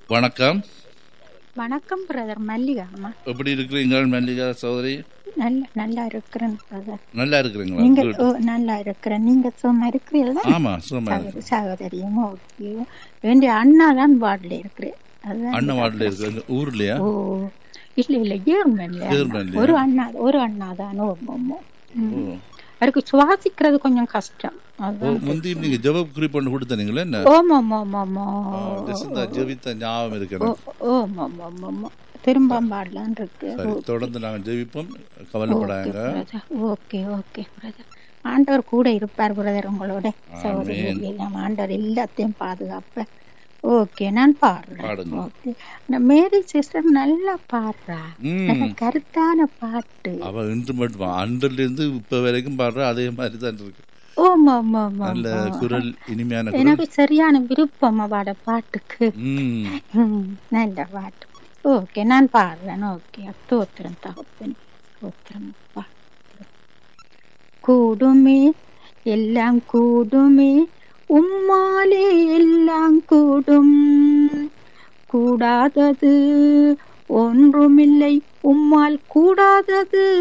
வணக்கம் வணக்கம் பிரதர் மல்லிகா அம்மா எப்படி இருக்கிறீங்க மல்லிகா சௌதரி நல்ல நல்லா இருக்கிறேன் பிரதர் நல்லா இருக்கிறீங்களா நீங்க Good. ஓ, நல்லா இருக்கிறேன் நீங்க சும்மா இருக்கிறீங்களா ஆமா சும்மா இருக்கு. சகோதரி சகோதரியும் ஓகே வேண்டிய அண்ணா தான் வார்டில் இருக்கிறேன் அதுதான் அண்ணன் வார்டில் இருக்கு ஊர்லயா ஓ இல்ல இல்ல ஜெர்மன்ல ஜெர்மன்லயா? ஒரு அண்ணா ஒரு அண்ணா தான் ஓமோ ஓ. அவருக்கு சுவாசிக்கிறது கொஞ்சம் கஷ்டம் ஓ, அதுதான் முந்தி நீங்க ஜெப குறிப்பு ஒன்று கொடுத்தனீங்களே என்ன ஓமம் ஓமமோ ஆ, ஜெசிந்தா ஜெபித்த ஞாபகம் ஓ இருக்கிறேன் ஓமம் ஓமமோ திரும்ப பாடலான் இருக்கு சரி தொடர்ந்து நாங்கள் ஜெபிப்போம் கவலைப்படாங்க ஓகே ஓகே பிரதர் ஆண்டவர் கூட இருப்பார் பிரதர் உங்களோட சகோதரி எல்லாம் ஆண்டவர் எல்லாத்தையும் பாதுகாப்ப ஓகே நான் பாடுறேன் பாடுங்க. ஓகே இந்த மேரி சிஸ்டர் நல்லா பாடுறா நல்ல ம் கருத்தான பாட்டு அவ இன்று மட்டும் அன்றில இருந்து இப்ப வரைக்கும் பாடுற அதே மாதிரி தான் இருக்கு ஓமா ஆமா ஆமா நல்ல குரல் இனிமையான குரல் எனக்கு சரியான விருப்பம் அவட பாட்டுக்கு ம் ம், நல்ல பாட்டு ஓகே நான் பாடுறேன் ஓகே தோத்திரம் தகப்பன் தோத்திரம் அப்பா கூடுமே எல்லாம் கூடுமே உம்மாலே எல்லாம் கூடும் கூடாதது ஒன்றுமில்லை உம்மால் கூடாதது